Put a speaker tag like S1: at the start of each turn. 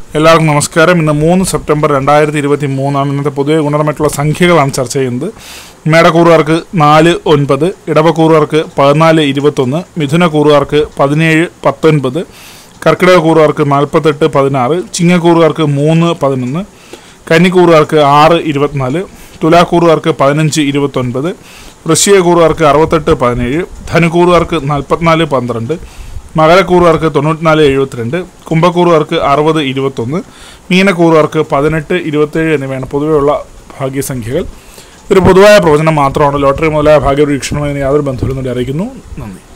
S1: എല്ലാവർക്കും നമസ്കാരം ഇന്ന് മൂന്ന് സെപ്റ്റംബർ രണ്ടായിരത്തി ഇരുപത്തി മൂന്നാണ് ഇന്നത്തെ പൊതുവെ ഗുണപരമായിട്ടുള്ള സംഖ്യകളാണ് ചർച്ച ചെയ്യുന്നത് മേടക്കൂറുകാർക്ക് നാല് ഒൻപത് ഇടവക്കൂറുകാർക്ക് പതിനാല് ഇരുപത്തൊന്ന് മിഥുനക്കൂറുകാർക്ക് പതിനേഴ് പത്തൊൻപത് കർക്കിടക കൂറുകാർക്ക് നാൽപ്പത്തെട്ട് പതിനാറ് ചിങ്ങക്കൂറുകാർക്ക് മൂന്ന് പതിനൊന്ന് കന്നിക്കൂറുകാർക്ക് ആറ് ഇരുപത്തിനാല് തുലാക്കൂറുകാർക്ക് പതിനഞ്ച് ഇരുപത്തൊൻപത് വൃശ്ചികക്കൂറുകാർക്ക് അറുപത്തെട്ട് പതിനേഴ് ധനുക്കൂറുകാർക്ക് നാൽപ്പത്തിനാല് പന്ത്രണ്ട് മകരക്കൂറുകാർക്ക് തൊണ്ണൂറ്റിനാല് എഴുപത്തിരണ്ട് കുംഭക്കൂറുകാർക്ക് അറുപത് ഇരുപത്തൊന്ന് മീനക്കൂറുകാർക്ക് പതിനെട്ട് ഇരുപത്തേഴ് എന്നിവയാണ് പൊതുവെയുള്ള ഭാഗ്യസംഖ്യകൾ ഒരു പൊതുവായ പ്രവചനം മാത്രമാണ് ലോട്ടറി മുതലായ ഭാഗ്യപരീക്ഷണവുമായി യാതൊരു ബന്ധവും അറിയിക്കുന്നു നന്ദി